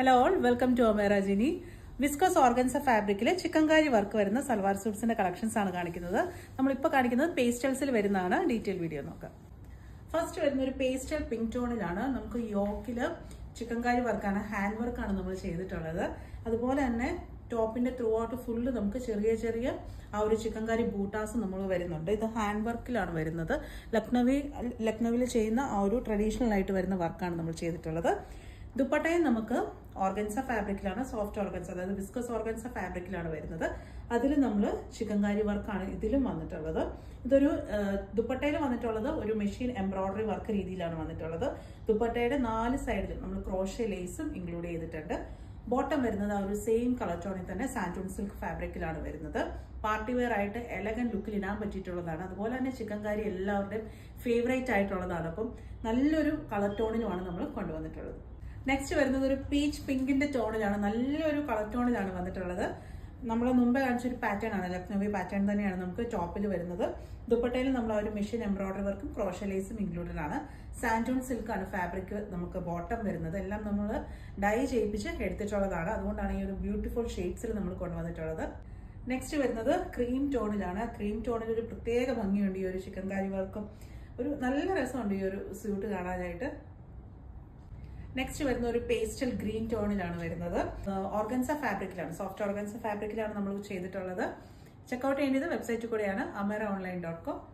hello all welcome to ഒമേറ ജിനി viscose organza ഫാബ്രിക്കിലെ ചിക്കൻകാരി വർക്ക് വരുന്ന സൽവാർ സൂട്ട്സിന്റെ കളക്ഷൻസ് ആണ് കാണിക്കുന്നത് നമ്മളിപ്പോൾ കാണിക്കുന്നത് പേസ്റ്റൽസിൽ വരുന്നതാണ് ഡീറ്റെയിൽ വീഡിയോ നോക്കാം ഫസ്റ്റ് വരുന്ന ഒരു പേസ്റ്റൽ പിങ്ക് ടോണിലാണ് നമുക്ക് യോക്കില് ചിക്കൻകാരി വർക്കാണ് ഹാൻഡ് വർക്കാണ് നമ്മൾ ചെയ്തിട്ടുള്ളത് അതുപോലെ തന്നെ ടോപ്പിന്റെ ത്രൂ ഔട്ട് ഫുള്ള് നമുക്ക് ചെറിയ ചെറിയ ആ ഒരു ചിക്കൻകാരി ബൂട്ടാസ് നമ്മൾ വരുന്നുണ്ട് ഇത് ഹാൻഡ് വർക്കിലാണ് വരുന്നത് ലക്നവി ലക്നവിൽ ചെയ്യുന്ന ആ ഒരു ട്രഡീഷണൽ ആയിട്ട് വരുന്ന വർക്കാണ് നമ്മൾ ചെയ്തിട്ടുള്ളത് ദുപ്പട്ടയും നമുക്ക് ഓർഗൻസ ഫാബ്രിക്കിലാണ് സോഫ്റ്റ് ഓർഗൻസ അതായത് വിസ്കസ് ഓർഗൻസ ഫാബ്രിക്കിലാണ് വരുന്നത് അതിൽ നമ്മൾ ചിക്കൻകാരി വർക്കാണ് ഇതിലും വന്നിട്ടുള്ളത് ഇതൊരു ദുപ്പട്ടയിൽ വന്നിട്ടുള്ളത് ഒരു മെഷീൻ എംബ്രോയിഡറി വർക്ക് രീതിയിലാണ് വന്നിട്ടുള്ളത് ദുപ്പട്ടയുടെ നാല് സൈഡിലും നമ്മൾ ക്രോഷ്യ ലേസും ഇൻക്ലൂഡ് ചെയ്തിട്ടുണ്ട് ബോട്ടം വരുന്നത് ആ ഒരു സെയിം കളർ ടോണിൽ തന്നെ സാൻറ്റൂൺ സിൽക്ക് ഫാബ്രിക്കിലാണ് വരുന്നത് പാർട്ടി വെയർ ആയിട്ട് എലഗൻ ലുക്കിൽ ഇടാൻ പറ്റിയിട്ടുള്ളതാണ് അതുപോലെ തന്നെ ചിക്കൻകാരി എല്ലാവരുടെയും ഫേവറേറ്റ് ആയിട്ടുള്ളതാണ് അപ്പം നല്ലൊരു കളർ ടോണിലുമാണ് നമ്മൾ കൊണ്ടുവന്നിട്ടുള്ളത് നെക്സ്റ്റ് വരുന്നത് ഒരു പീച്ച് പിങ്കിന്റെ ടോണിലാണ് നല്ലൊരു കളർ ടോണിലാണ് വന്നിട്ടുള്ളത് നമ്മൾ മുമ്പേ കാണിച്ച ഒരു പാറ്റേൺ ആണ് ലക്നവി പാറ്റേൺ തന്നെയാണ് നമുക്ക് ടോപ്പിൽ വരുന്നത് ദുപ്പട്ടയിൽ നമ്മൾ ആ ഒരു മെഷീൻ എംബ്രോയിഡറി വർക്കും ക്രോഷലേസും ഇൻക്ലൂഡഡ് ആണ് സാൻറ്റൂൺ സിൽക്കാണ് ഫാബ്രിക് നമുക്ക് ബോട്ടം വരുന്നത് എല്ലാം നമ്മൾ ഡൈ ചെയ്യിപ്പിച്ച് എടുത്തിട്ടുള്ളതാണ് അതുകൊണ്ടാണ് ഈ ഒരു ബ്യൂട്ടിഫുൾ ഷെയ്ഡ്സിൽ നമ്മൾ കൊണ്ടുവന്നിട്ടുള്ളത് നെക്സ്റ്റ് വരുന്നത് ക്രീം ടോണിലാണ് ക്രീം ടോണിൽ ഒരു പ്രത്യേക ഭംഗിയുണ്ട് ഈ ഒരു ചിക്കൻകാരി വർക്കും ഒരു നല്ല രസമുണ്ട് ഈ ഒരു സ്യൂട്ട് കാണാനായിട്ട് നെക്സ്റ്റ് വരുന്ന ഒരു പേസ്റ്റൽ ഗ്രീൻ ടോണിലാണ് വരുന്നത് ഓർഗൻസ ഫാബ്രിക്കിലാണ് സോഫ്റ്റ് ഓർഗൻസ ഫാബ്രിക്കിലാണ് നമ്മൾ ചെയ്തിട്ടുള്ളത് ചെക്കൗട്ട് ചെയ്യേണ്ടത് വെബ്സൈറ്റിൽ കൂടെയാണ് അമേറ ഓൺലൈൻ ഡോട്ട് കോം